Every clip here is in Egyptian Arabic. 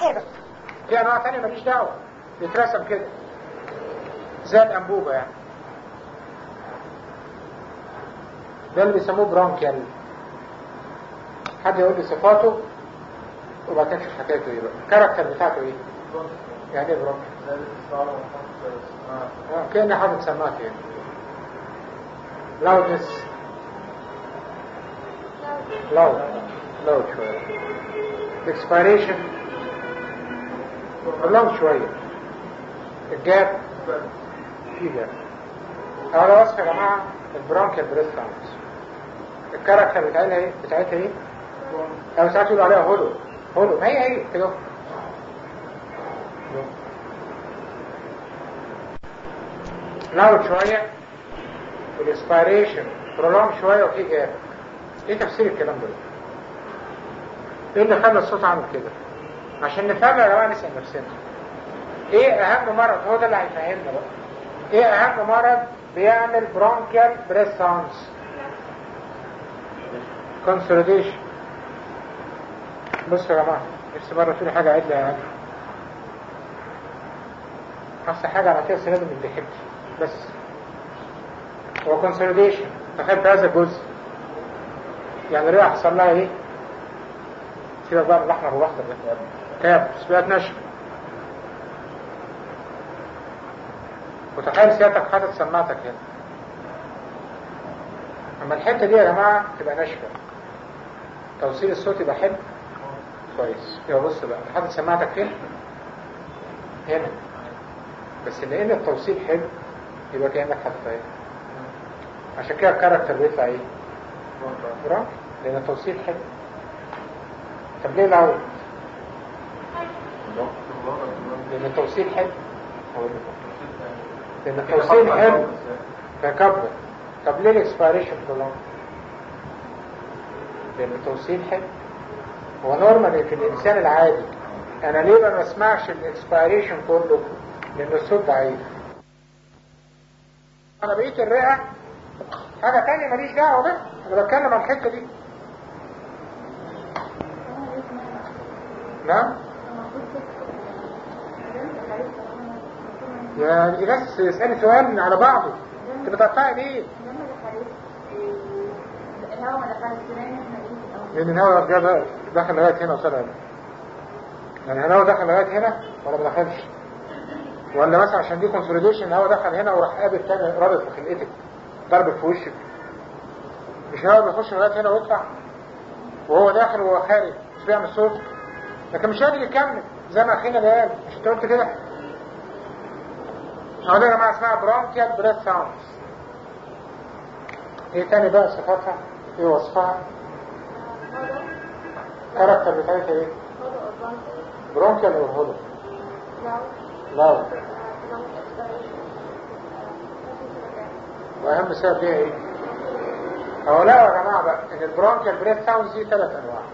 كده في انواع تانية ماليش دعوة بيترسم كده زي الانبوبة يعني ده اللي بيسموه برونكيال حد يقول لي صفاته وبعد كده نشوف حكايته ايه بقى الكاركتر بتاعته ايه يعني ايه برونكيال اه كأني حاطط سماعة يعني loudness loud loud شوية expiration prolonged شوية الجاب في جاب أول وصف يا جماعة البرونكيال بريس ساوندز الكاركتر بتاعتها ايه بتاعتها ايه أو ساعات يقولوا عليها هولو هولو ما هي هي كده لاود شوية والاسبيريشن برولونج شوية وفي جاب ايه تفسير الكلام ده ايه اللي خلى الصوت عامل كده عشان نفهم يا جماعه نسال نفسنا ايه اهم مرض هو ده اللي هيفهمنا بقى ايه اهم مرض بيعمل برونكيال بريس ساوندز كونسوليديشن بصوا يا جماعه نفسي مره تقولي حاجه عدله يعني احسن حاجه على كده السنه من اللي يحبش بس هو كونسوليديشن تخيل في هذا الجزء يعني الرئه حصل لها ايه سيبك بقى من الاحمر والاخضر ده تاب بقت ناشفه وتخيل سيادتك حاطط سماعتك هنا اما الحته دي يا جماعه تبقى ناشفه توصيل الصوت يبقى حلو كويس يبقى بص بقى حاطط سماعتك فين هنا بس لان التوصيل حلو يبقى كانك حاطط ايه عشان كده الكاركتر بيطلع ايه برافو لان التوصيل حلو طب ليه الاول لان التوصيل حلو هقول لكم لان التوصيل حلو فكبر طب ليه الاكسبيريشن برولونج لان التوصيل حلو هو نورمال في الانسان العادي انا ليه ما بسمعش الاكسبيريشن كله لان الصوت ضعيف انا بقيت الرئه حاجه تانية ماليش دعوه بقى انا بتكلم عن الحته دي نعم يعني بس اسألي سؤال على بعضه انت بتقطعي ليه لان الهواء جاب دخل لغايه هنا وصل هنا يعني الهواء دخل لغايه هنا ولا ما دخلش ولا مثلا عشان دي كونسوليديشن الهواء دخل هنا وراح قابل تاني رابط في خلقتك ضرب في وشك مش الهواء بيخش لغايه هنا ويطلع وهو داخل وهو خارج مش بيعمل صوت لكن مش قادر يكمل زي ما اخينا قال مش انت قلت كده اهو ده يا جماعه اسمها برونكيال بريث ساوندز ايه تاني بقى صفاتها ايه وصفها الكاركتر بتاعتها ايه برونكيال او هولو لا واهم سبب فيها ايه هو لا يا جماعه بقى ان البرونكيال بريث ساوندز دي ثلاث انواع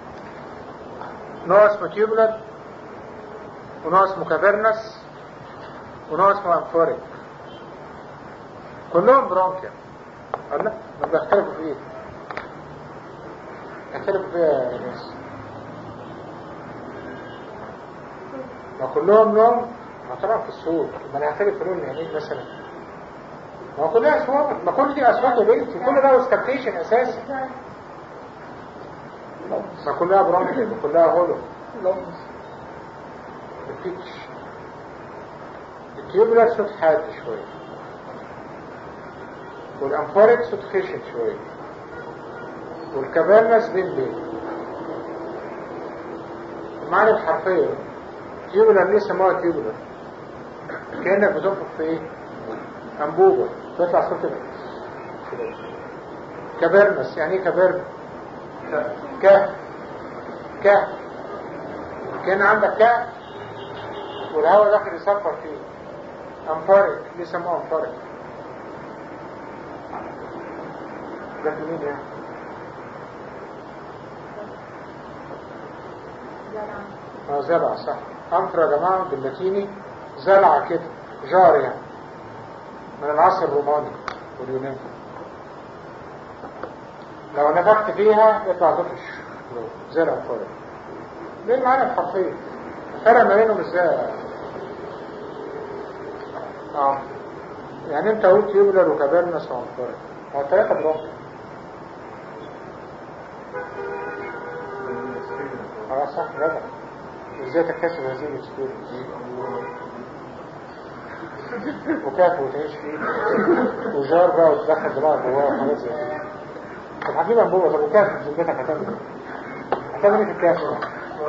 نوع اسمه تيوبلر ونوع اسمه كافيرنس ونوع اسمه انفوريك كلهم برونكيال الله ما بيختلفوا في ايه يختلفوا فيها يا ناس ما كلهم لهم ما طبعا في الصوت ما انا هختلف في لون يعني مثلا ما كلها اصوات ما كل دي اصوات يا بنتي كل ده اوستكتيشن اساسي ما كلها برونكيال كلها هولو البيتش التيوبلر صوت حاد شوية والأنفارك صوت خشن شوية والكبارنس بين بين المعنى الحرفية تيوبلر ليه سموها تيوبلر كأنك بتنفخ في ايه أنبوبة تطلع صوت كبارنس يعني ايه كبارنس كهف كهف كان عندك كهف والهواء داخل يصفر فيه انفارق ليه سموه انفارق ده في مين يعني اه زرع صح انفر يا جماعة باللاتيني زرع كده جار يعني من العصر الروماني واليوناني لو نفخت فيها يطلع طفش زرع انفارق دي المعنى الحرفية فرق ما بينهم ازاي اه يعني انت قلت يوبلر وكابرنس وانفورك هو ثلاثة برونك اه صح جدع ازاي تكتسب هذه الاكسبيرينس وكافي وتعيش فيه وجار بقى وتدخل دماغك جواه وحاجات زي كده طب حبيبي انبوبة طب وكافي في ذمتك هتعمل ايه؟ هتعمل ايه في الكافي ده؟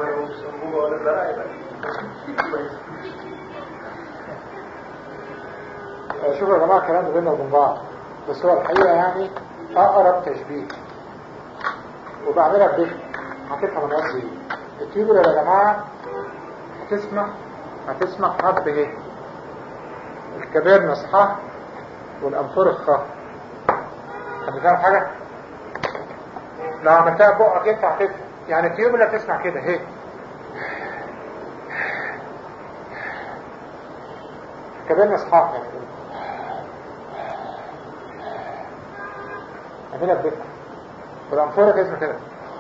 شوفوا يا جماعة الكلام ده بيننا وبين بعض بس هو الحقيقة يعني أقرب تشبيه وبعملها بذكر هتفهم انا قصدي ايه التيوبر يا جماعة هتسمع هتسمع حرف ايه الكبيرنس ح والأنفور خ حد فاهم حاجة؟ لو عملتها بقك انت هتفهم يعني التيوبر تسمع كده هي كبيرنس ح يعني عملها بذكر والأنفورة تسمع كده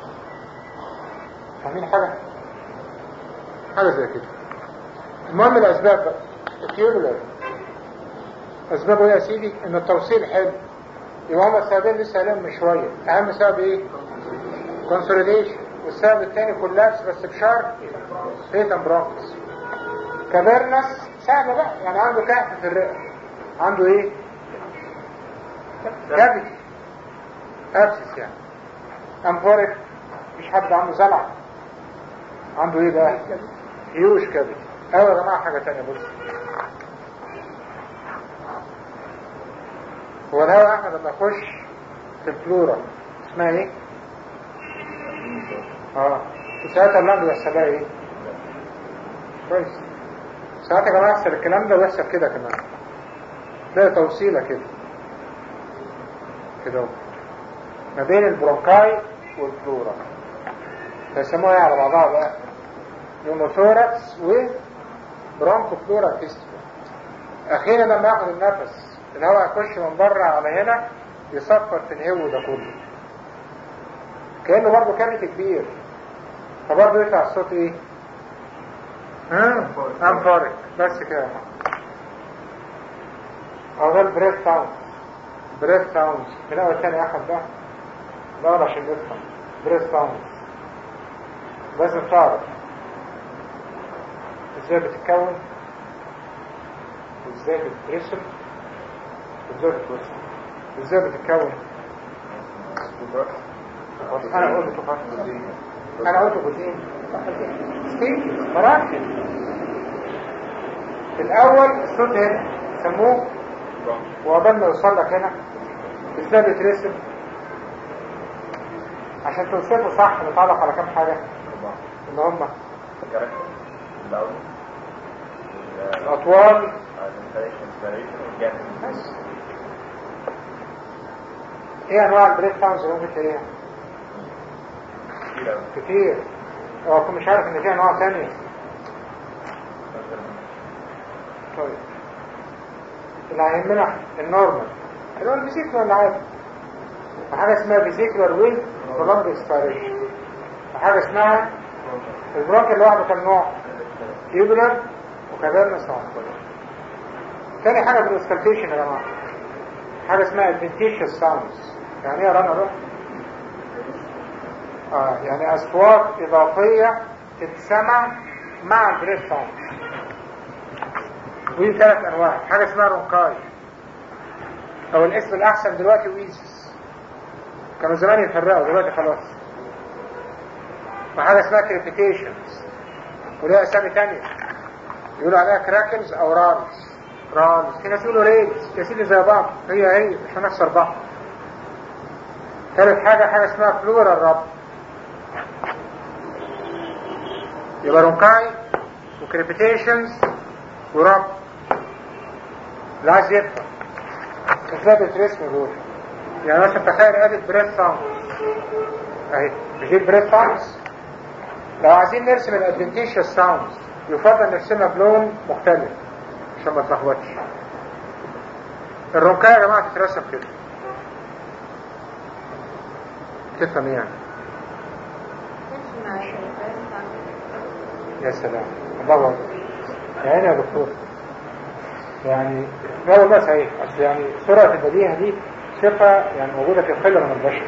فاهمين حاجة؟ حاجة زي كده المهم الأسباب بقى التيوبولر أسبابه إيه يا سيدي؟ إن التوصيل حلو يبقى هما السببين لسه قايلين من شوية أهم سبب إيه؟ كونسوليديشن والسبب الثاني كولابس بس بشرط فيتم برونكس كافيرنس سهلة بقى يعني عنده كهف في الرئة عنده إيه؟ كافيتي أبسس يعني أمبوريك مش حد عنده زلع عنده ايه بقى هيوش كبد ايوه يا جماعه حاجه تانية بص هو الهواء احنا لما نخش في الفلورا اسمها ايه اه ساعتها اللنج بيحصل لها ايه كويس ساعات يا جماعه يحصل الكلام ده ويحصل كده كمان ده توصيله كده كده ما بين البرونكاي والفلورا فيسموها على بعضها بقى نيوموثوركس وبرونكو فلورا فيستيفال اخيرا لما ياخد النفس الهواء يخش من بره على هنا يصفر في الهو ده كله كانه برضه كافيتي كبير فبرضه يطلع الصوت ايه؟ ها؟ انفارك بس كده او ده البريث ساوند بريث ساوند من اول تاني احد ده لا لا عشان نفهم بريث ساوند لازم تعرف ازاي بتتكون وازاي بتترسم وازاي بتتوصل ازاي بتتكون انا قلت فقط انا قلت جزئين ستيجز مراحل في الاول الصوت هنا يسموه وقبل ما يوصل لك هنا ازاي بيترسم عشان توصفه صح نتعرف على كام حاجة اللي هم الأطوال بس ايه انواع البريد ساوندز اللي ممكن تلاقيها كتير هو كنت مش عارف ان في انواع تانية طيب اللي هيهمنا النورمال اللي هو الفيزيكولار العادي وحاجة اسمها فيزيكولار ويل برونك اكسبيريشن وحاجة اسمها البرونك لوحده كم نوع تيوبولار وكابرنس وعنفولار تاني حاجة في الاسكالتيشن يا جماعة حاجة اسمها adventitious sounds يعني ايه يا رنا روح اه يعني اصوات اضافية تتسمع مع البريس ساوند ودي ثلاث انواع حاجة اسمها رونكاي او الاسم الاحسن دلوقتي ويزس كانوا زمان يفرقوا دلوقتي خلاص وحاجة اسمها كريفيكيشنز وليها اسامي تانية يقولوا عليها كراكنز او رالز رالز في ناس يقولوا ريلز يا سيدي زي بعض هي هي مش هنخسر بعض ثالث حاجة حاجة اسمها فلورال رب يبقى رونكاي وكريبيتيشنز ورب اللي عايز يفهم ازاي بترسم دول يعني مثلا تخيل ادي بريس ساوند اهي مش دي البريس ساوندز لو عايزين نرسم الادفنتيشيوس ساوندز يفضل نرسمها بلون مختلف عشان ما تلخبطش الرونكاي يا جماعه تترسم كده تفهم يعني يا سلام الله أكبر يعني يا دكتور يعني لا والله صحيح اصل يعني سرعة البديهة دي صفة يعني موجودة في الخلة من البشر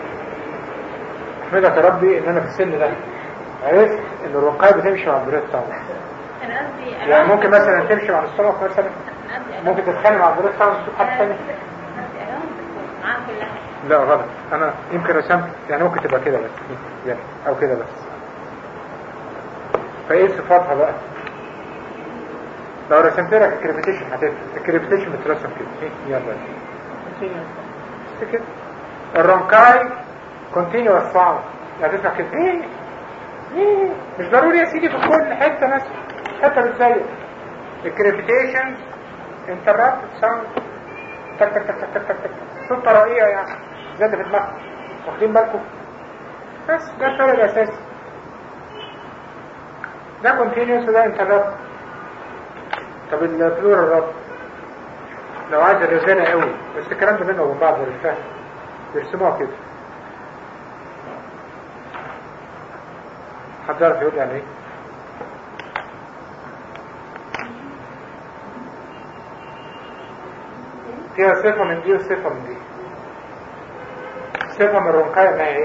احمدك يا ربي ان انا في السن ده عرفت ان الرقاية بتمشي مع البريد ساوند انا قصدي يعني ممكن مثلا تمشي مع السمك مثلا أنا قصدي ممكن تتخانق مع البريد ساوند تشوف حد تاني قصدي أراوند معاها كلها لا غلط انا يمكن رسمت يعني ممكن تبقى كده بس يعني او كده بس فايه صفاتها بقى لو رسمت لك الكريبيتيشن هتفرق الكريبيتيشن بترسم كده إيه؟ يلا بس كده الرونكاي كونتينيوس ساوند يعني تسمع كده إيه؟ إيه؟ مش ضروري يا سيدي في كل حته مثلا حته بتزيق الكريبيتيشن انترابت ساوند تك تك تك تك تك تك صوت رقيقة يعني زي اللي في دماغكم واخدين بالكم بس ده الفرق الأساسي ده كونتينيوس وده انترابت طب البلورال رابط لو عايز الرزانة قوي بس الكلام ده بينه وبين بعض للفهم يرسموها كده حد يعرف يقول يعني ايه فيها صفة من دي وصفة من دي صفة من الرنقاية ما هي ايه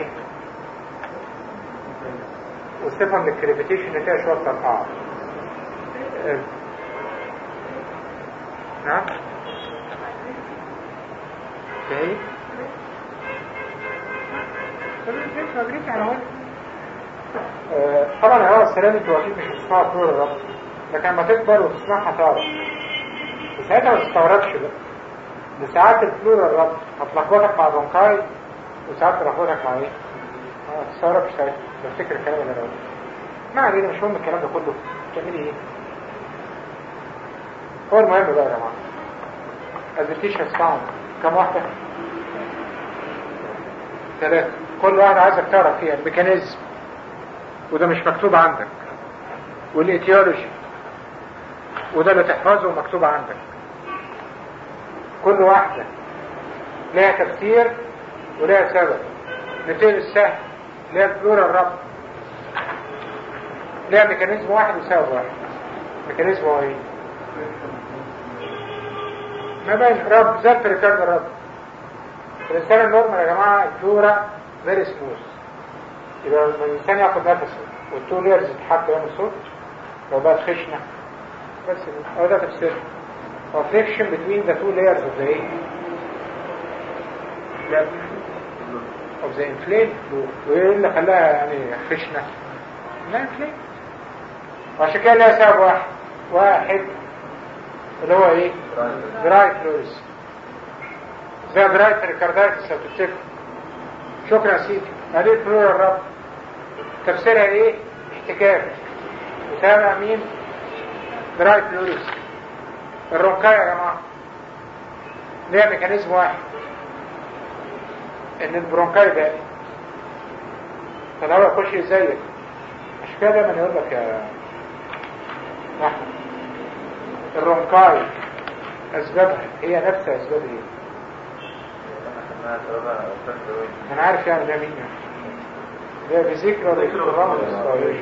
وصفة من الكريبيتيشن اللي فيها شوية ترقعة آه. نعم ايه طب الجيش ما بريك على وجه آه، طبعا الهواء السلامي انتوا اكيد مش هتسمعوا طول الربط لكن لما تكبر وتسمعها تعرف وساعتها ما تستغربش بقى لساعات الفلورال ربط هتلخبطك مع البنكاي وساعات تلخبطك مع ايه؟ ما تستغربش ساعتها بفتكر الكلام اللي انا قلته ما علينا مش مهم الكلام ده كله بتعملي ايه؟ هو المهم بقى يا جماعه البيتيشن ساوند كم واحده؟ ثلاثة كل واحدة عايزك تعرف فيها الميكانيزم وده مش مكتوب عندك والإيتيولوجي وده اللي تحفظه مكتوب عندك كل واحدة لها تفسير ولها سبب مثال السهل لها الفلورا الربط لها ميكانيزم واحد وسبب واحد ميكانيزم هو ايه ما بين رب زي الريكارد الرب الانسان النورمال يا جماعه الفلورا فيري سموث يبقى لما الانسان ياخد نفسه والتو ليرز يتحط يعمل صوت لو بقت خشنه بس كده. هو ده تفسير هو friction between the two layers of the ايه لا of the inflamed fluid وايه اللي خلاها يعني خشنه لا inflamed وعشان كده لها سبب واحد واحد اللي هو ايه دراي فلويز زي دراي ريكاردايتس لو تفتكر شكرا يا سيدي هذه الفلور الرب تفسيرها ايه احتكاك وسامع مين دراي فلويز الرنكاية يا جماعة ليها ميكانيزم واحد ان البرونكاي ده فالهواء يخش زيك مش كده دايما يقول لك يا احمد الرونكاي اسبابها هي نفس اسباب ايه انا عارف يعني ده مين يعني ده بذكرى الرمل الاسرائيلي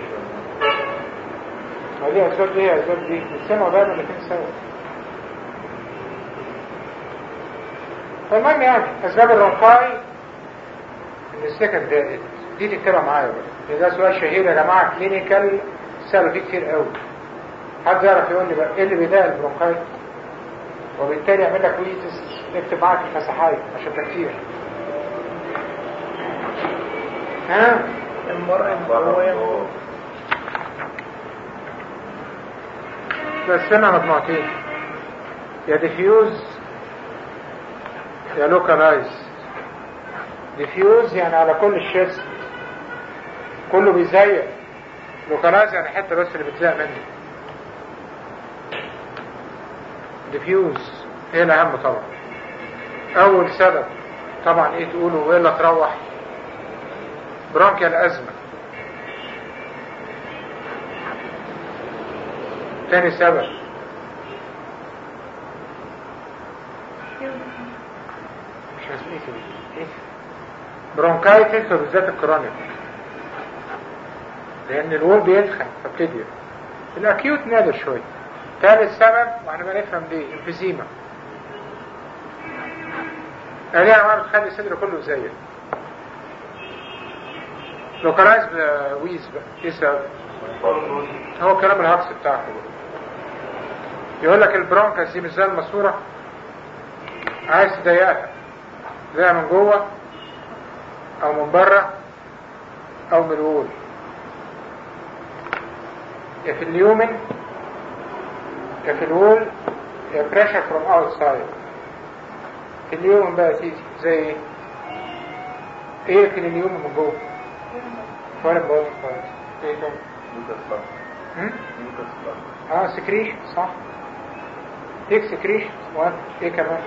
ما دي اسباب دي هي اسباب دي بتسمعوا دايما الاثنين سوا فالمهم يعني اسباب الرنقاي ان السكن دائت دي تكتبها معايا بقى ده سؤال شهير يا جماعه كلينيكال سألوا فيه كتير قوي حد يعرف يقول لي بقى ايه اللي بيضايق البرونكاي وبالتالي يعمل لك ويتس نكتب معاك الفسحاية عشان ده كتير ها بس هنا مجموعتين يا ديفيوز يا لوكالايز ديفيوز يعني على كل الشيست كله بيزيق لوكالايز يعني حته بس اللي بتزيق منه ديفيوز هي الاهم طبعا اول سبب طبعا ايه تقولوا والا تروح برونكيال ازمه تاني سبب مش عارف ايه كده ايه برونكايتس وبالذات الكرونيك لان الوول بيدخن فبتدي الاكيوت نادر شويه ثالث سبب واحنا ما نفهم ليه انفيزيما هذه انواع بتخلي الصدر كله زي لوكالايز ويز بقى ايه السبب؟ هو كلام الهكس بتاعك يقول لك البرونكاس دي مش زي الماسوره عايز تضيقها تضيقها من جوه او من بره او من الوول يا في اليومن يا في الوول يا بريشر فروم اوتسايد في اليومن بقى يا سيدي زي ايه؟ ايه في اليومن من جوه؟ فورن بودي كويس ايه تاني؟ هم؟ اه سكريشن صح ايه سكريشن وان ايه كمان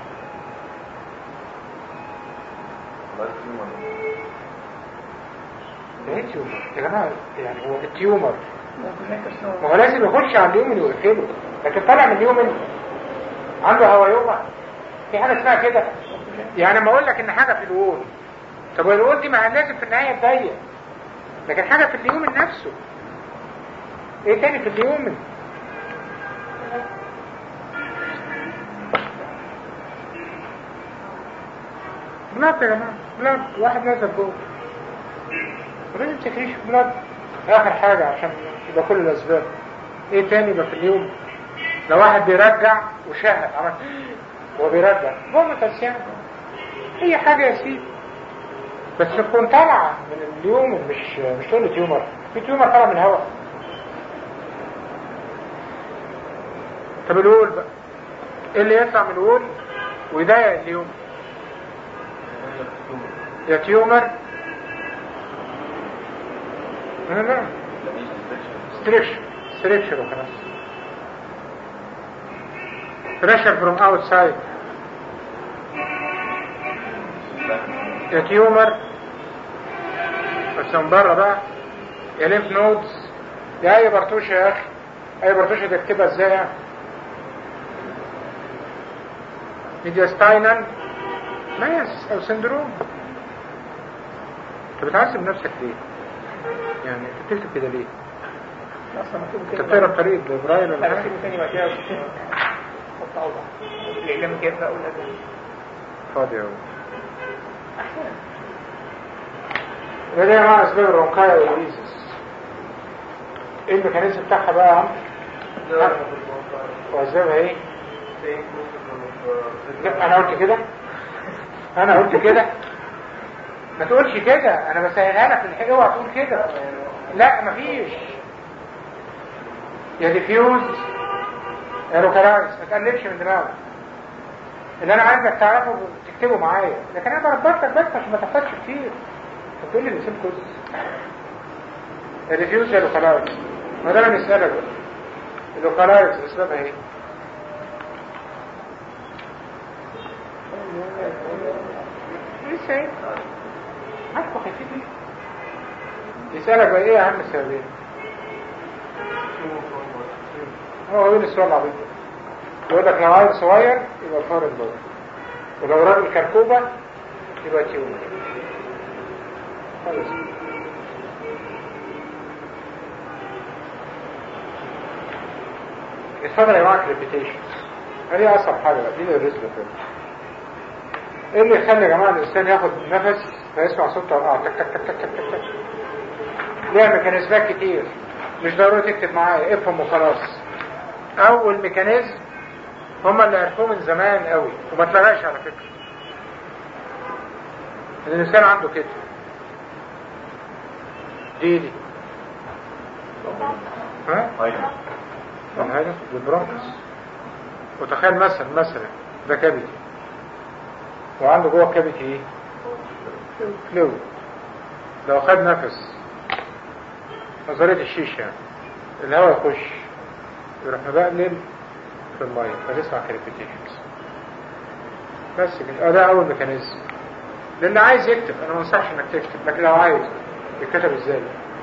ايه تيومر يا جماعه يعني هو التيومر ما هو لازم يخش على اليومن ويقفله لكن طالع من اليومن عنده هوايومة في حاجه اسمها كده يعني لما اقول لك ان حاجه في الوول طب الوول دي ما لازم في النهايه تضيق لكن حاجه في اليومن نفسه ايه تاني في اليومن بلاد يا جماعه بلاد واحد نزل جوه لازم تكريش بلاد اخر حاجة عشان يبقى كل الاسباب ايه تاني يبقى في اليوم لو واحد بيرجع وشاهد عمل هو بيرجع فوميتس يعني اي حاجة يا سيدي بس تكون طالعة من اليوم مش مش تقول تيومر في تيومر طالع من الهواء طب الوول بقى ايه اللي يطلع من الوول ويضايق اليوم يا تيومر لا لا ستريكشن ستريكشن وخلاص pressure from outside يا تيومر بس من بره بقى يا ليمف نودز يا اي برتوشه يا اخي اي برتوشه تكتبها ازاي يعني ميدياستاينال ماس او سندروم انت بتعذب نفسك ليه يعني انت بتكتب كده ليه اصلا مكتوب انت كده بتقرا بطريقه جبرايل ولا انا حاجه اكتبه تاني بعد كده حط اوضح الاعلام كده بقى ولا فاضي اهو احسن ده ده مع اسباب الرونكايا والريزس ايه الميكانيزم بتاعها بقى يا عم واسبابها ايه لا انا قلت كده انا قلت كده ما تقولش كده انا بسهلها لك الحاجه اوعى تقول كده لا مفيش يا ديفيوز يا لوكالايز ما تقلبش من دماغك اللي انا عايزك تعرفه تكتبه معايا لكن انا بربطك بس عشان ما تحتاجش كتير انت بتقول لي الاسم كويس يا ديفيوز يا لوكالايز ما ده انا بسالك بقى اللوكالايز اسبابها ايه؟ لسه ايه؟ عارفه خايفين ليه؟ يسألك بقى ايه اهم السببين؟ هو يقول السؤال العبيط ده. يقول لك لو عيل صغير يبقى فار البول ولو راجل كركوبة يبقى تيومر خلاص اتفضل يا جماعة ريبيتيشن هذه أصعب حاجة بقى دي الرزق كده ايه اللي يخلي يا جماعة الإنسان ياخد نفس فيسمع صوت طرقعة تك تك تك تك تك تك ليها ميكانيزمات كتير مش ضروري تكتب معايا افهم وخلاص أول ميكانيزم هما اللي عرفوه من زمان قوي وما اتلغاش على فكرة ان الإنسان عنده كده دي دي ها؟ من هذا البرونكس وتخيل مثلا مثلا ده كابيتي وعنده جوه الكابيتي ايه فلويد لو خد نفس نظرية الشيشة يعني الهواء يخش يروح مبقلل في المية فتسمع كريبيتيشنز بس كده اه ده اول ميكانيزم للي عايز يكتب انا ما انصحش انك تكتب لكن لو عايز يتكتب ازاي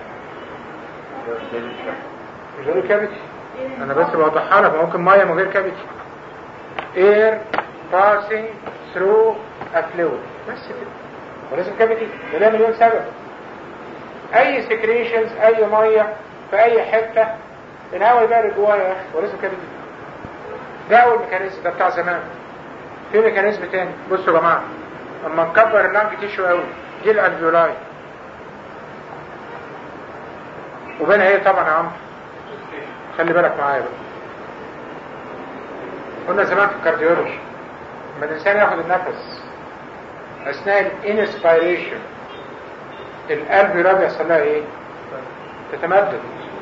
مش ده كابيتي انا بس بوضحها لك ممكن ميه من غير كابيتي air passing through a fluid بس كده ولازم كابيتي ده لها مليون سبب اي سكريشنز اي ميه في اي حته الهواء يبقى جوايا يا اخي ولازم كده ده اول ميكانيزم ده بتاع زمان في ميكانيزم تاني بصوا يا جماعه اما نكبر اللانج تيشو قوي دي الالفيولاي وبينها ايه طبعا يا عم خلي بالك معايا بقى قلنا زمان في الكارديولوجي لما الانسان ياخد النفس اثناء الانسبيريشن القلب يرى بيحصل لها ايه تتمدد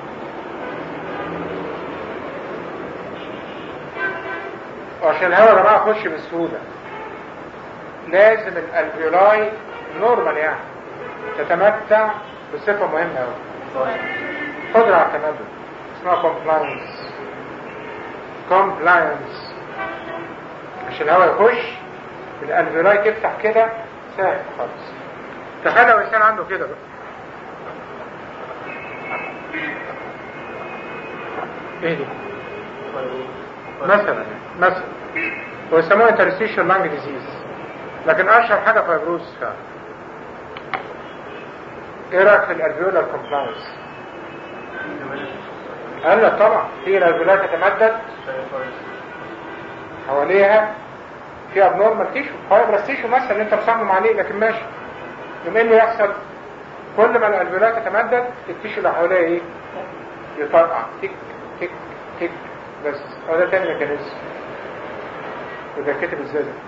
وعشان الهواء يا جماعه يخش بسهوله لازم الالفيولاي نورمال يعني تتمتع بصفه مهمه قوي قدره على التمدد اسمها كومبلاينس كومبلاينس عشان الهواء يخش الالفيولاي تفتح كده سهل خالص تخيل لو انسان عنده كده بقى ايه دي مثلا مثلا ويسموها انترستيشن لانج ديزيز لكن اشهر حاجه فايبروز فعلا ايه رايك في الالفيولار كومبلاينس قال لك طبعا في الالفيولار تتمدد حواليها في ابنورمال تيشو فايبرس تيشو مثلا انت مصمم عليه لكن ماشي يوم ايه اللي يحصل كل ما الالفيولار تتمدد التيشو اللي حواليها ايه يطرقع تك تك تك بس هو ده تاني ميكانيزم وده كتب ازاي ده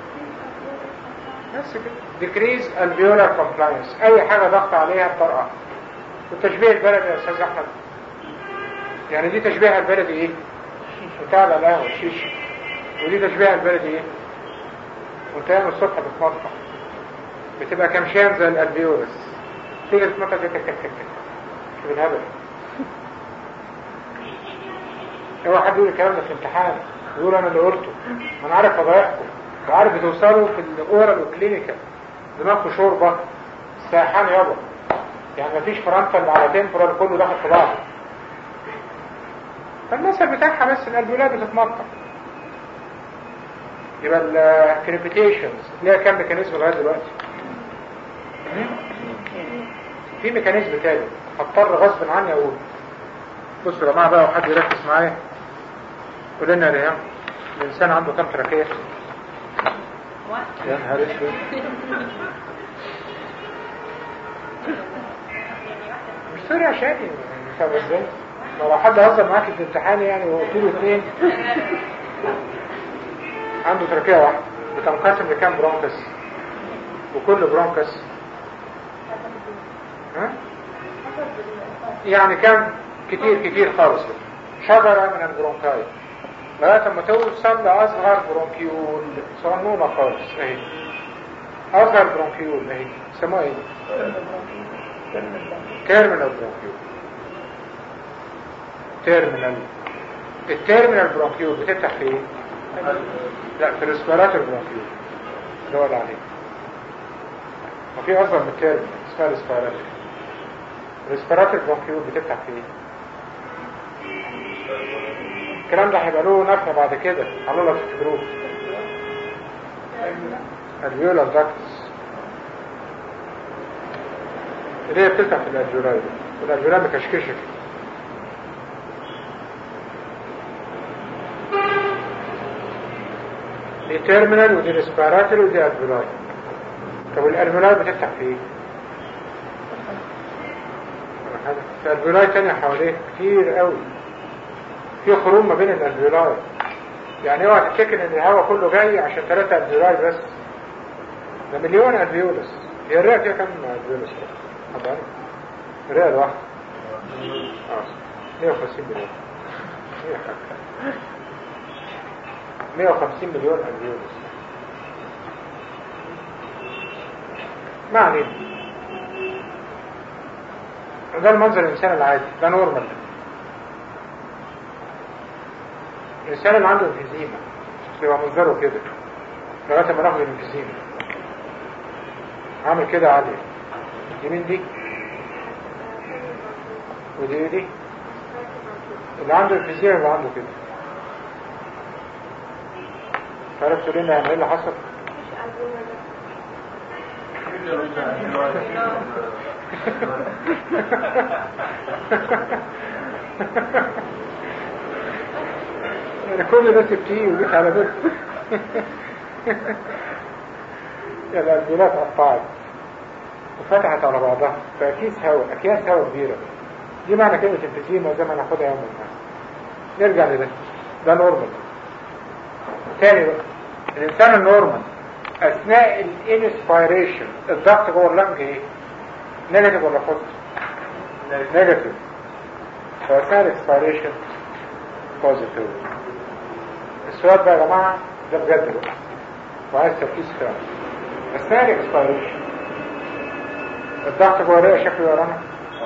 بس كده decrease alveolar compliance اي حاجة ضغط عليها بطرقع والتشبيه البلدي يا استاذ احمد يعني دي تشبيه البلدي ايه بتاع القهوة الشيشة ودي تشبيه البلدي ايه وانت قايم الصبح بتمطح بتبقى كمشان زي الالفيولس تيجي تتمطح تك تك تك تك شوف الهبل هو حد يقول الكلام ده في امتحان يقول انا اللي قلته انا عارف فضايحكم وعارف بتوصلوا في الاورال والكلينيكال دماغكم شوربه سايحان يابا يعني مفيش فرنتال على تمبرال كله داخل في بعض فالمثل بتاعها بس الالفيولات بتتمطر يبقى الكريبيتيشنز ليها كام ميكانيزم لغايه دلوقتي في ميكانيزم تاني هضطر غصب عني اقول بصوا يا جماعه بقى وحد يركز معايا قول لنا يا ريهام الانسان عنده كام تراكيه يا نهار اسود مش سوري عشان يعني فاهم ازاي لو حد هزر معاك في الامتحان يعني وقلت له اثنين عنده تراكيه واحده بتنقسم لكام برونكس وكل برونكس ها يعني كام كتير كتير خالص شجرة من البرونكاي لغاية ما توصل لأصغر برونكيول صغنونة خالص اهي أصغر برونكيول اهي سموها ايه؟ تيرمينال برونكيول تيرمينال التيرمينال برونكيول بتفتح في ايه؟ لا في الريسبيراتور برونكيول اللي هو اللي عليه وفي أصغر من التيرمينال اسمها ريسبيراتور الريسبيراتور برونكيول بتفتح في ايه؟ الكلام ده هيبقى له نفع بعد كده على الله تفتكروه الفيولا داكتس اللي هي بتفتح في الالفيولاي والالفيولاي مكشكشة دي تيرمينال ودي ريسبيراتوري ودي الفيولاي طب والالفيولاي بتفتح في ايه؟ في الفيولاي تانية حواليه كتير قوي في خروم ما بين الالفيولاي يعني اوعى تفتكر ان الهواء كله جاي عشان ثلاثة الفيولاي بس ده مليون الفيولس هي الرئة فيها كام الفيولس طبعا الرئة الواحدة اه 150 مليون 150 مليون الفيولس ما علينا ده المنظر الانسان العادي ده نورمال الإنسان اللي عنده انفيزيما بيبقى منظره كده لغاية ما ناخد الانفيزيما عامل كده عالية يمين دي ودي دي اللي عنده انفيزيما يبقى عنده كده تعرف تقول لنا يعني ايه اللي حصل؟ يعني كل ده سبتيه وجيت على ده يا الألبيلات قطعت وفتحت على بعضها فأكيس هواء أكياس هواء كبيرة دي معنى كلمة انفسيما زي ما ناخدها يوم ما نرجع لده ده نورمال تاني بقى الإنسان النورمال أثناء الانسبيريشن الضغط جوه اللنج إيه؟ نيجاتيف ولا بوزيتيف؟ نيجاتيف فأثناء الانسبيريشن بوزيتيف السؤال بقى يا جماعة ده بجد بقى وعايز تركيز فعلا أثناء الانسبيريشن الضغط جوه الرئة شكله يا رنا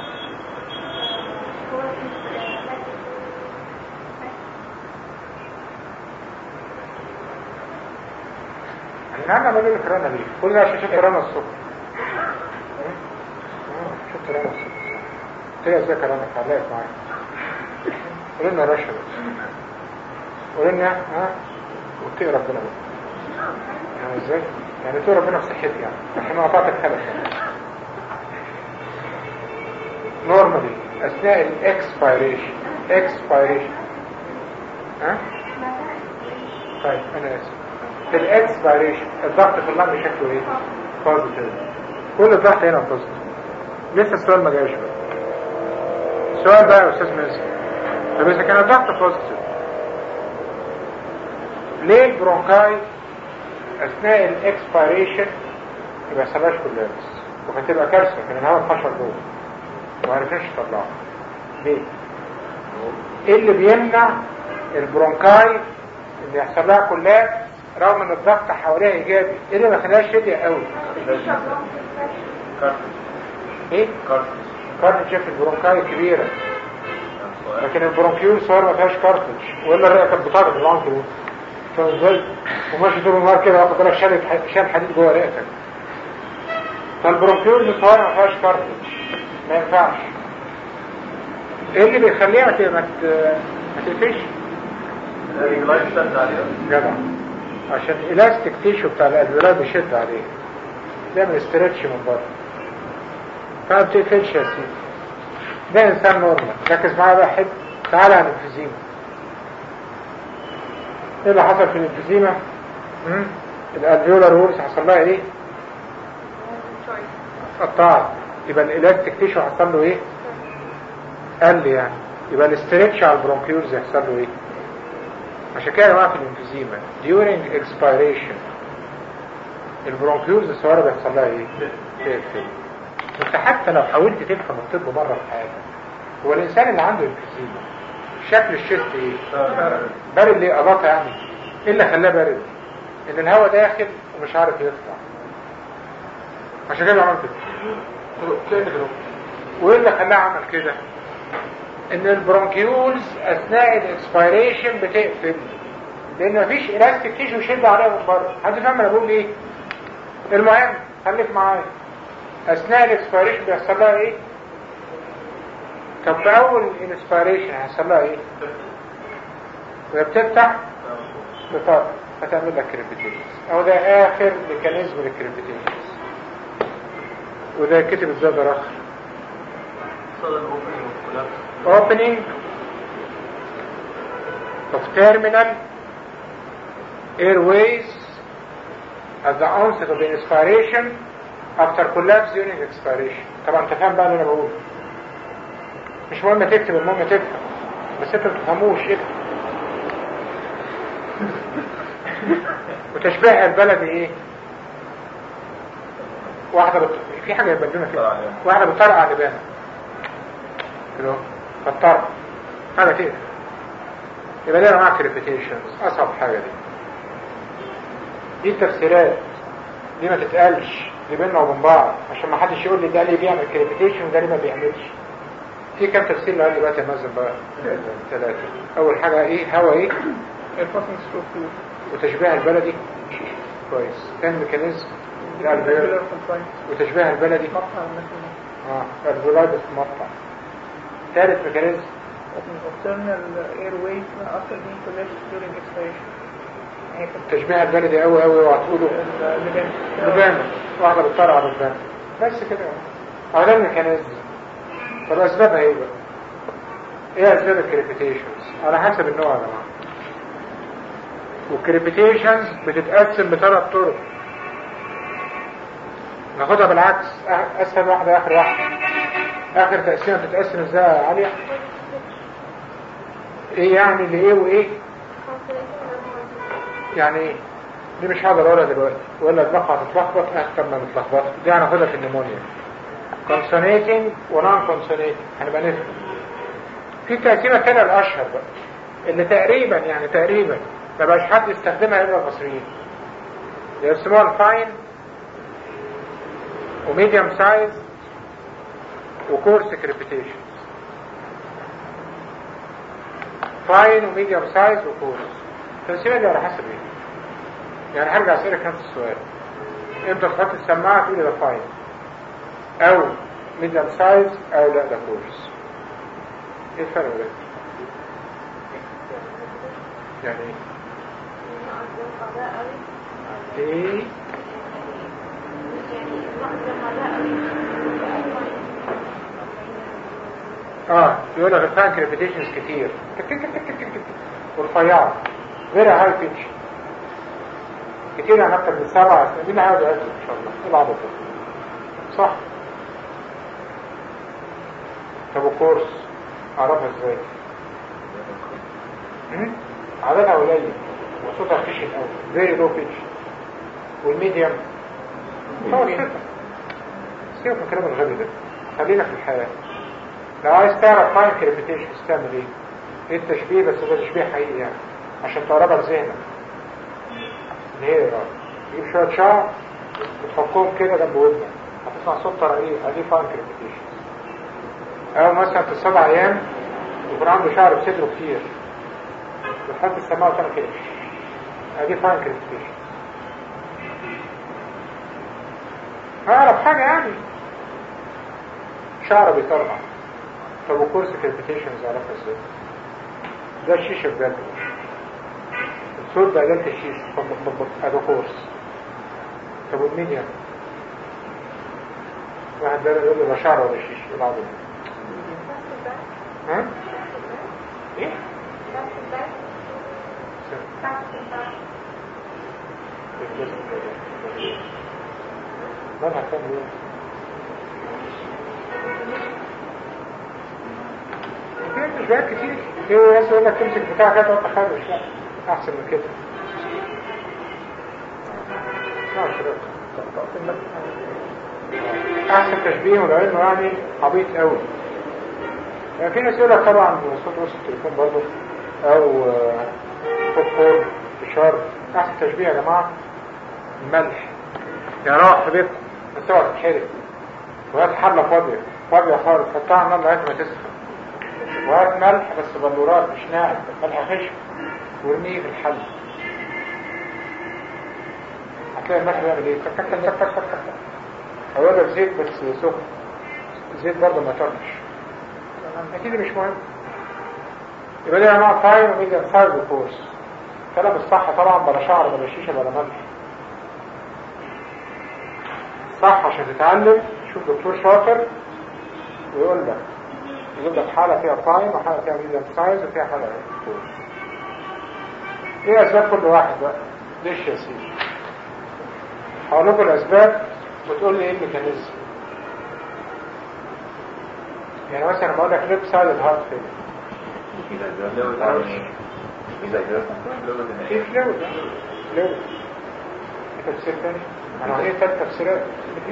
احنا عندنا عملوا لك رنا ليه؟ كل ده عشان شفت رنا الصبح آه، شفت رنا الصبح قلت لها ازيك يا رنا اتعلقت معايا قول لنا رشا بس قول لنا ها واتقي ربنا بقى يعني ازاي؟ يعني اتقي ربنا في صحتي يعني عشان انا قطعت الخلف يعني نورمالي اثناء الاكسبيريشن اكسبيريشن ها طيب انا اسف في الاكسبيريشن الضغط في اللنج شكله ايه بوزيتيف كل الضغط هنا بوزيتيف لسه السؤال ما جاش بقى السؤال بقى يا استاذ مازن طب اذا كان الضغط بوزيتيف ليه البرونكاي اثناء الاكسبيريشن ما بيحصلهاش كولابس وهتبقى كارثه كان الهواء اتحشر جوه وما عرفناش نطلعه ليه؟ ايه اللي بيمنع البرونكاي ان يحصل لها كولابس رغم ان الضغط حواليها ايجابي ايه اللي ما خلاهاش شدية قوي ايه كارتج في البرونكاي كبيرة لكن البرونكيول صغير ما فيهاش كارتج والا الرئة كانت بتعرض العنق دي فاهم ازاي وماشي طول النهار كده واخد بالك شال شال حديد جوه رئتك فالبرونكيول الصغير ما فيهاش كارتج ما ينفعش ايه اللي بيخليها ما ت- ما ت- ما تقفش جدع عشان الاستيك تيشو بتاع الالفيولار بيشد عليه بيعمل استرتش من بره فما بتقفلش يا سيدي ده انسان نورمال ركز معايا بقى حد تعالى عن الانفيزيما ايه اللي حصل في الانفيزيما مم؟ الالفيولار وورز حصل لها ايه قطعت يبقى الالاستيك تيشو حصل له ايه قل يعني يبقى الاسترتش على البرونكيولز يحصل له ايه عشان كده يا جماعه في الانفيزيما during expiration البرونكيولز الصغيره بيحصل لها ايه؟ تقفل انت حتى لو حاولت تفهم الطب مره في حياتك هو الانسان اللي عنده انفيزيما شكل الشيست ايه؟ بارد ليه قضاطه يعني ايه اللي خلاه بارد؟ ان الهواء داخل ومش عارف يطلع عشان كده عمل كده كده كده وايه اللي خلاه عمل كده؟ ان البرونكيولز اثناء الاكسبيريشن بتقفل لان مفيش الاستيك تيشو يشد عليها من بره حد فاهم انا بقول ايه المهم خليك معايا اثناء الاكسبيريشن بيحصل لها ايه طب في اول انسبيريشن هيحصل لها ايه وهي بتفتح بتطلع هتعمل لك كريبيتيشنز او ده اخر ميكانيزم للكريبيتيشنز وده كتب ازاي ده اخر opening of terminal airways at the onset of the inspiration after collapse during expiration طبعا انت فاهم بقى اللي انا بقوله مش مهم تكتب المهم تفهم بس انت ما تفهموش اكتب وتشبيه البلد ايه واحدة بت... في حاجة يبدلنا كده واحدة بتطرقع لبانة كده فالطرق هذا كده يبقى لنا معاك ريبيتيشنز اصعب حاجة دي دي التفسيرات دي ما تتقالش دي بيننا وبين بعض عشان ما حدش يقول لي ده ليه بيعمل كريبيتيشن وده ليه ما بيعملش في كام تفسير لغايه دلوقتي نازل بقى ثلاثة اول حاجة ايه هوا ايه الفصل ستروك وتشبيه البلدي كويس تاني ميكانيزم الألفيول وتشبيه البلدي مقطع مثلا اه الفيولايد في مقطع ثالث ميكانيزم external airways after being collapsed during expiration يعني كنت تشبيه البلدي قوي قوي وهتقوله اللبان لبانة واحدة بتطرع لبانة بس كده اه ده الميكانيزم طب اسبابها ايه بقى ايه اسباب الكريبيتيشنز على حسب النوع يا جماعه والكريبيتيشنز بتتقسم بثلاث طرق ناخدها بالعكس أه- اسهل واحده اخر واحده اخر تقسيمه بتتقسم ازاي يا عليا ايه يعني لايه وايه يعني ايه دي مش هقدر اقولها دلوقتي ولا دماغها هتتلخبط اكتر ما متلخبطه دي هناخدها في النمونيا كونسونيتنج ونون كونسونيتنج هنبقى نفهم في تقسيمه كده الاشهر بقى اللي تقريبا يعني تقريبا ما بقاش حد يستخدمها الا المصريين هي سمول فاين وميديوم سايز وكورس كريبيتيشن فاين وميديوم سايز وكورس التقسيمه دي على حسب ايه يعني هرجع اسالك نفس السؤال امتى تحط السماعه تقول ده فاين او ميديوم سايز او لا ده كورس ايه الفرق ده يعني ايه ايه اه يقول لك الفانك ريبيتيشنز كتير تك- تك- تك- تك- تك- ورفيعه فيري هاي بيتش كتير يعني اكتر من سبعة مين هيقعد يعد ان شاء الله ايه العبط ده صح طب وكورس اعرفها ازاي هم؟ عددها قليل وصوتها خشن قوي فيري لو بيتش والميديوم هو الستة سيبك من الكلام الغبي ده خلينا في الحياة لو عايز تعرف فاين كريبيتيشن تعمل ايه؟ ايه التشبيه بس ده تشبيه حقيقي يعني عشان تقربها لذهنك اللي هي ايه تجيب شوية شعر وتحطهم كده جنب ودنك هتسمع صوت ترقيق ادي فاين كريبيتيشن او مثلا في السبع ايام يكون عنده شعر بصدره كتير وتحط السماعة وتعمل كده ادي فاين كريبيتيشن اعرف حاجة يعني شعر بيطرقع طب وكورس كريبيتيشنز اعرفها ازاي ده الشيشة بجد الصوت ده قلت الشيشة بط بط بط ادي كورس طب والميديا واحد ده يقول لي ده شعر ولا شيشة ايه العبط ده؟ ها؟ ايه؟ مالها كام يوم؟ في مشبهات كتير في ناس يقول لك تمسك بتاع كده وانت خارج لا احسن من كده ماشي ده. احسن تشبيه والعلم يعني عبيط قوي يعني في ناس يقول لك طبعا صوت وسط التليفون برضه او آه، بوب كورن فشار احسن تشبيه يا جماعه الملح يعني روح في بيتك بس اوعى تتحرق وهات حله فاضيه فاضيه خالص حطها على النار لغايه ما تسخن وهات ملح بس بلورات مش ناعم ملح خشن وارميه في الحل هتلاقي الملح بيعمل ايه كك كك كك كك كك هيقول لك زيت بس سخن الزيت برضه ما يطرش اكيد مش مهم يبقى دي انواع تايم وميديم سايز وكورس كلام الصح طبعا بلا شعر بلا شيشه بلا ملح صح عشان تتعلم شوف دكتور شاطر ويقول لك يجيب لك حالة فيها تايم وحالة فيها ميديم سايز وفيها حالة كورس ايه اسباب كل واحد بقى ليش يا سيدي هقول لكم الاسباب وتقول لي ايه الميكانيزم يعني مثلا بقول لك ليب سايد هارت فيلر في فلويد فلويد في تفسير تاني انا عايزين ثلاث تفسيرات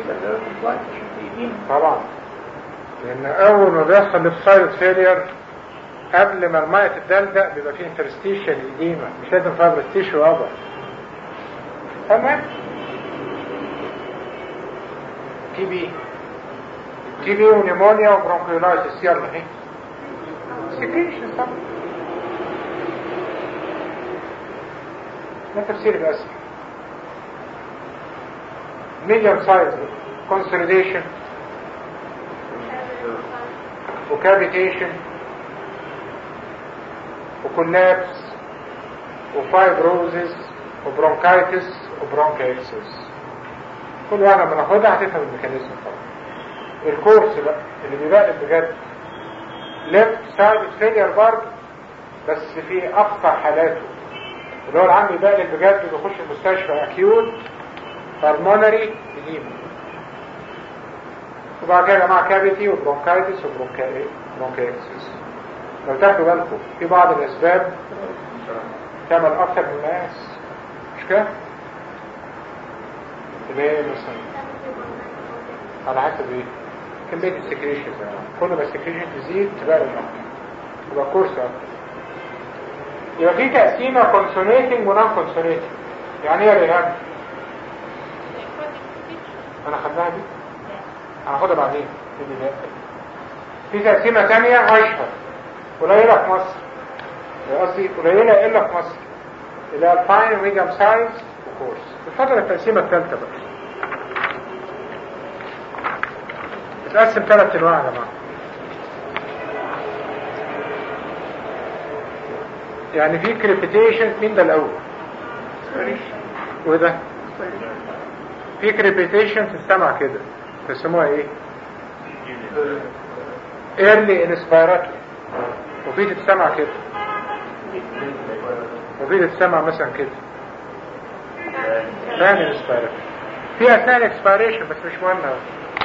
طبعا لان اول ما بيحصل ليب سايد فيلير قبل ما الميه تدلدق بيبقى فيه انترستيشن قديمه مش لازم فايبر تيشو ابر تمام تي بي تي بي ونيمونيا وبرونكيولايتس يلا اهي سكريشن طبعا ده تفسير الاسم ميديوم سايز consolidation وكافيتيشن وكولابس وفايبروزس وبرونكايتس وبرونكايتسس كل واحدة بناخدها هتفهم الميكانيزم طبعا الكورس بقى اللي بيبقى بجد ليفت سايد فيلير برضه بس في اقصى حالاته اللي هو العام يبقى بجد بيخش المستشفى اكيوت بالمونري اديما وبعد كده يا جماعه كافيتي وبرونكايتس وبرونكايتس لو تاخدوا بالكم في بعض الاسباب تعمل اكتر من مقاس مش كده؟ اللي هي مثلا على حسب ايه؟ كمية السكريشن كل ما السكريشن تزيد تبقى اكتر يبقى كورس اكتر يبقى في تقسيمة كونسونيتنج ونان كونسونيتنج يعني ايه يا ريهام؟ انا خدناها دي؟ هناخدها بعدين في البداية. في تقسيمة تانية اشهر قليلة في مصر قصدي قليلة الا في مصر اللي هي الفاين ميديوم سايز وكورس بفضل التقسيمة الثالثة بقى بتقسم ثلاث انواع يا جماعة يعني في كريبيتيشن مين ده الاول وده في كريبيتيشن في السمع كده تسموها ايه early inspiratory وفي تتسمع كده وفي تتسمع مثلا كده ثاني inspiratory في اثناء الاكسبيريشن بس مش مهم أوي.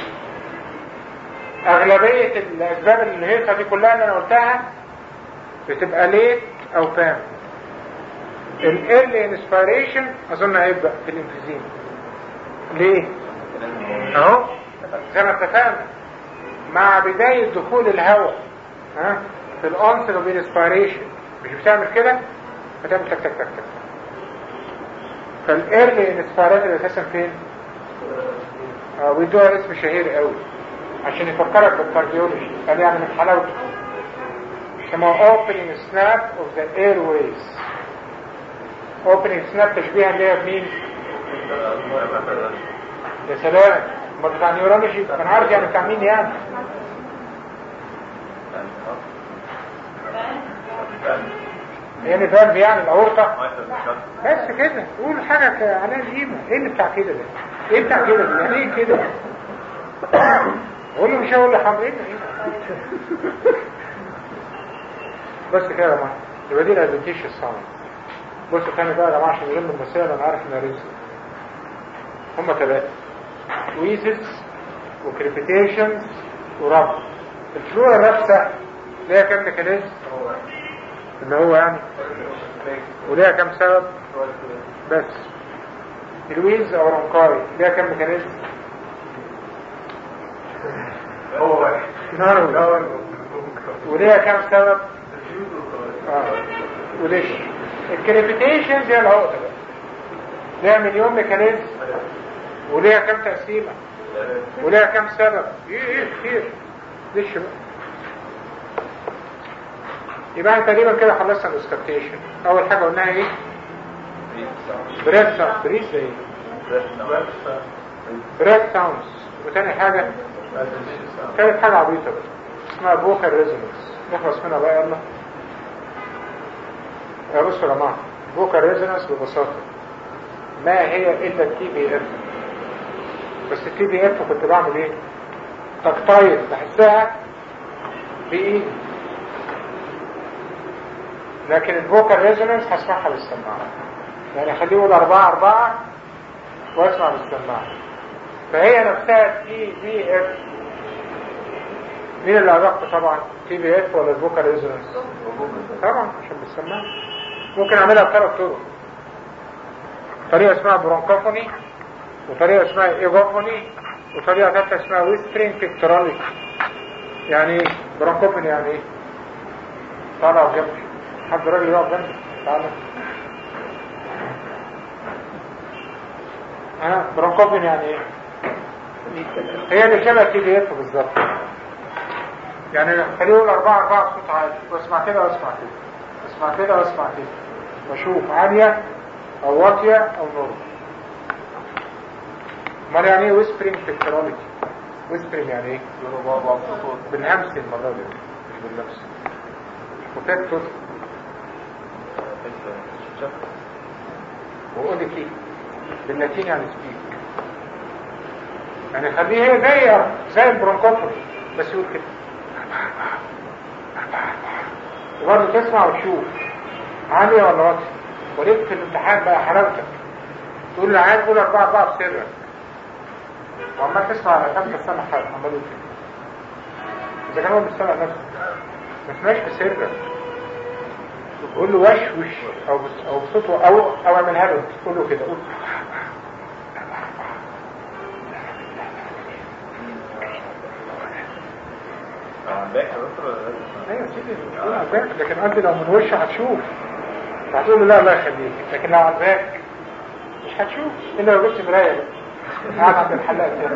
اغلبية الاسباب اللي هي دي كلها اللي انا قلتها بتبقى ليت او فام الايرلي انسبيريشن اظن هيبقى في الانفيزيم ليه اهو زي ما اتفقنا مع بداية دخول الهواء ها في الانسل اوف انسبيريشن مش بتعمل كده بتعمل تك تك تك تك فالايرلي انسبيريشن اساسا فين اه ويدوها اسم شهير قوي عشان يفكرك بالكارديولوجي قال يعني من حلاوته اسمها opening snap of the airways opening snap تشبيها اللي هي بمين يا سلام ما بتاع نيورولوجي انا عارف يعني بتاع مين يعني يعني فالف يعني الاورطه بس كده قول حاجه ك- عليها قيمه ايه اللي بتاع كده ده ايه بتاع كده ده يعني ايه كده قول له مش هقول له حمد ايه بس كده يا جماعه يبقى دي الادنتيش الصعب بصوا تاني بقى يا جماعه عشان نلم المسائل انا عارف انها رزق هما ثلاثه ويزز وكريبيتيشنز ورب الفلورا نفسها ليها كام ميكانيزم اللي هو يعني وليها كام سبب بس الويز او رونكاي ليها كام ميكانيزم هو واحد نارو وليها كام سبب اه وليش الكريبيتيشنز هي العقده بقى ليها مليون ميكانيزم وليها كام تقسيمه وليها كام سبب ايه ايه كتير ليش بقى يبقى احنا تقريبا كده خلصنا الاسكابتيشن اول حاجه قلناها ايه بريد ساوند بريد ايه بريد ساوندز وتاني حاجه تالت حاجه عبيطه بقى اسمها بوكر ريزونانس نخلص منها بقى يلا يا بصوا يا جماعه بوكر ريزونانس ببساطه ما هي الا التي بي اف بس التي بي اف كنت بعمل ايه تقطايل بحسها بايدي لكن الفوكال ريزونانس هسمعها بالسماعة يعني اخليه يقول أربعة أربعة واسمع بالسماعة فهي نفسها تي بي اف مين اللي أدق طبعا تي بي اف ولا الفوكال ريزونانس طبعا عشان بالسماعة ممكن أعملها بثلاث طرق طريقة اسمها برونكوفوني وطريقة اسمها ايجوفوني وطريقة ثالثة اسمها ويسترين تكتراليك يعني ايه برونكوفوني يعني ايه طالع جنبي حد راجل يقف جنبي تعالى ها برونكوفين يعني ايه هي اللي شبه تي بي اف بالظبط يعني خليه يقول أربعة أربعة بصوت عالي واسمع كده واسمع كده اسمع كده واسمع كده واشوف عالية أو واطية أو نورمال امال يعني ايه ويسبرينج تكترولوجي ويسبرينج يعني ايه بالهمس المرة دي مش باللبس وتكتر وقول لي كيف باللاتين يعني سبيك يعني خليه هي زي زي البرونكوفون بس يقول كده وبرضه تسمع وتشوف عالية ولا واطية وليك في الامتحان بقى حلاوتك تقول للعيال قول أربعة أربعة بسرك وعمال تسمع على خمسة سنة حاجة عمال يقول كده إذا كان هو بيستمع نفسه ما تسمعش بسرك قول له وشوش أو بس أو بصوت أو أو اعملها له قول له كده قول باقي يا دكتور ولا لازم؟ ايوه سيدي قول عزاك لكن قصدي لو من وشه هتشوف هتقول له لا الله يخليك لكن لو عزاك مش هتشوف الا لو جبت مرايه بقى قاعد عند الحلاق كده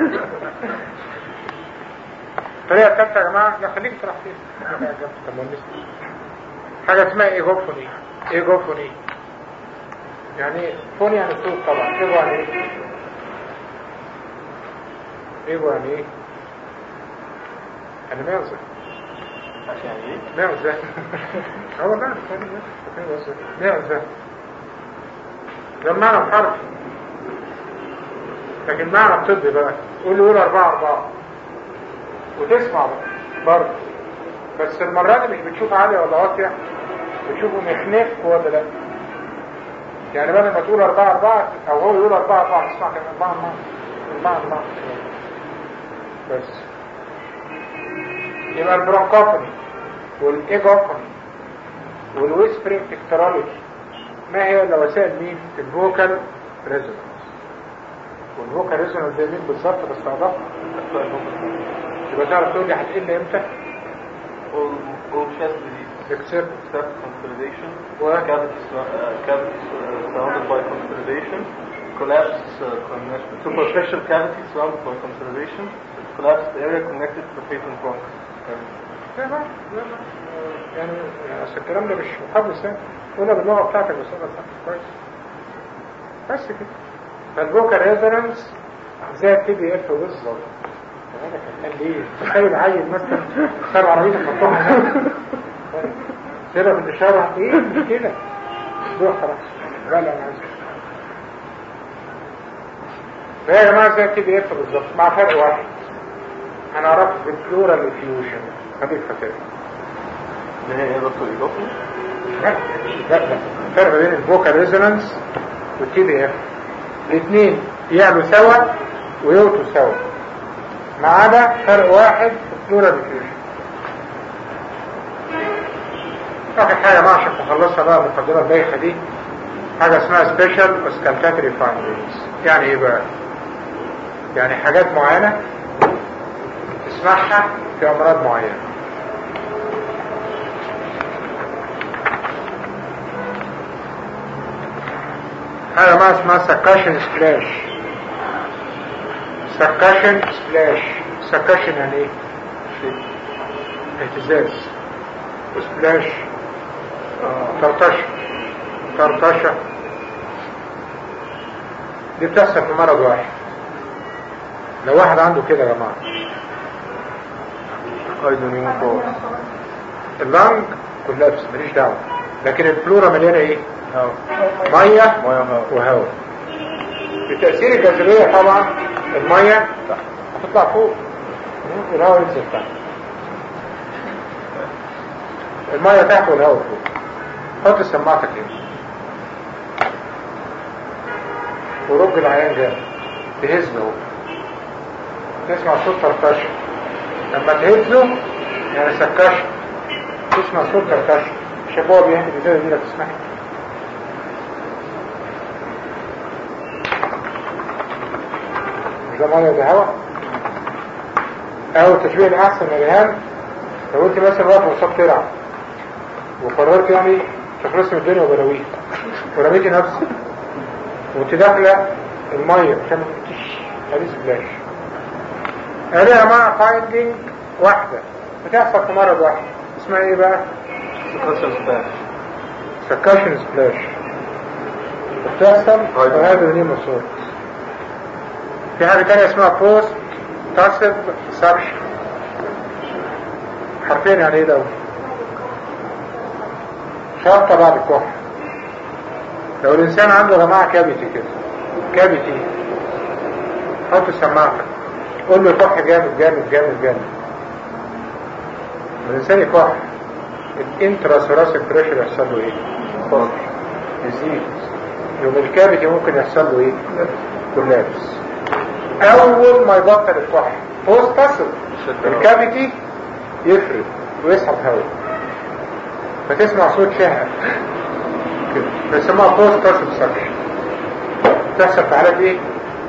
الطريقه الثالثه يا جماعه لا خليك تروح فين طب ما نسمع. حاجه اسمها ايجوفوني ايجوفوني يعني إيه؟ فوني يعني صوت طبعا ايجو يعني ايه ايجو يعني ايه يعني معزه عشان ايه؟ معزه هو ده معزه ده المعنى الحرفي لكن المعنى الطبي بقى قول له قول أربعة أربعة وتسمع بقى برضه بس المرة دي مش بتشوف عالية ولا واطية بتشوفه مخنف ولا لا يعني بدل ما تقول أربعة أربعة أو هو يقول أربعة أربعة تسمع كده أربعة أربعة أربعة أربعة بس يبقى البرونكوفوني والإيجوفوني والويسبرينج تكترولوجي ما هي إلا وسائل مين؟ الفوكال ريزونانس والفوكال ريزونانس زي مين بالظبط بس أضاف يبقى تعرف تقول لي هتقل امتى؟ all all chest disease اكسبت except consolidation What? cavity sur- uh, cavity sur- surrounded by consolidation collapse uh, connect- superficial cavity surrounded by consolidation collapsed area connected to the patent bronchus لا لا لا لا يعني يعني اصل الكلام ده مش محدث يعني قولها باللغه بتاعتك بس انا كويس بس كده فالفوكال ريزونانس زي التي بي اف بالظبط انا كان قال ليه تخيل عيل مثلا خد عربيه مفتوحه سيبها بالاشاره ايه مش كده روح خلاص لا لا انا عايز فهي يا جماعه زي التي بي اف بالظبط مع فرق واحد هنعرفه بالبلورال افيوجن خليك فاكرها اللي هي ايه يا دكتور اضافي لا لا لا الفرق بين الفوكال ريزونانس والتي بي اف الاثنين يعلوا سوا ويوتوا سوا ما عدا فرق واحد في البلورال افيوجن اخر حاجه ما عشان نخلصها بقى المقدمه البايخه دي حاجه اسمها سبيشال اوسكالتاتري فايندينجز يعني ايه بقى يعني حاجات معينه تسمعها في امراض معينه هذا ما اسمها سكاشن سبلاش سكاشن سبلاش سكاشن يعني ايه اهتزاز وسبلاش طرطشة طرطشة دي بتحصل في مرض واحد لو واحد عنده كده يا جماعة ايضا اللنج كولابس ماليش دعوة لكن الفلورا مليانة ايه هوا مية ميه وهوا وهواء بتأثير الجاذبية طبعا المية هتطلع فوق الهواء ينزل تحت المية تحت والهواء فوق حط سماعتك هنا ورج العيان ده تهز له تسمع صوت طرطشة لما تهزه يعني سكشة تسمع صوت طرطشة شايف هو بيهدي ازاي دي لك تسمعها مش ده ميه ده هوا او التشبيه الاحسن من الهام لو انت مثلا واقف قصاد ترعه وقررت يعني تخلصي من الدنيا وبلاويها ورميتي نفسك وانت داخله الميه عشان ما تبكيش هذه سبلاش هذه يا جماعه فايندنج واحده بتحصل في مرض واحد اسمها ايه بقى؟ سكاشن سباش سكاشن سبلاش بتحصل في هذا النيموسور في حاجة تانية اسمها بوست تصب سبشن حرفين يعني ايه ده شرطة بعد الكحة لو الانسان عنده يا جماعة كابيتي كده كابيتي حط سماعتك قول له كح جامد جامد جامد جامد الانسان يكح الانترا ثوراسيك بريشر يحصل له ايه؟ يزيد يوم الكافيتي ممكن يحصل له ايه؟ كولابس اول ما يبطل الكح بوست تصل الكافيتي يفرد ويسحب هواء فتسمع صوت شهق كده بيسموها بوست تصل سكشن تحصل في حالات ايه؟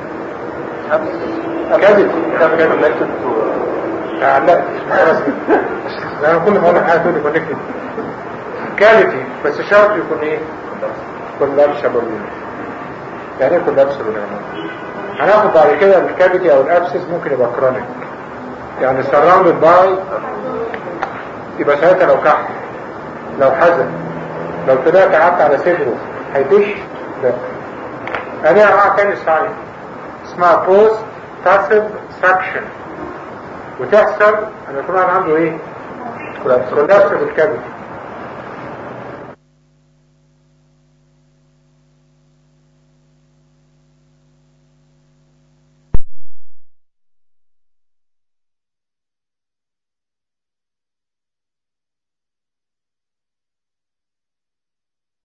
كافيتي connected to لا لا خلاص كده. انا كل ما اقول لك حاجه تقول لي كونكتد كافيتي بس شرط يكون ايه؟ كولابسبل يعني ايه كولابسبل يا جماعه؟ هناخد بعد كده الكافيتي او الابسس ممكن يبقى كرونيك يعني سراوندد باي يبقى ساعتها لو كح لو حزن لو طلعت قعدت على صدره هيدش لا انا انواع تاني ساين اسمها بوست تاسب سكشن وتحصل ان يكون واحد عنده ايه؟ كولابس بالكبد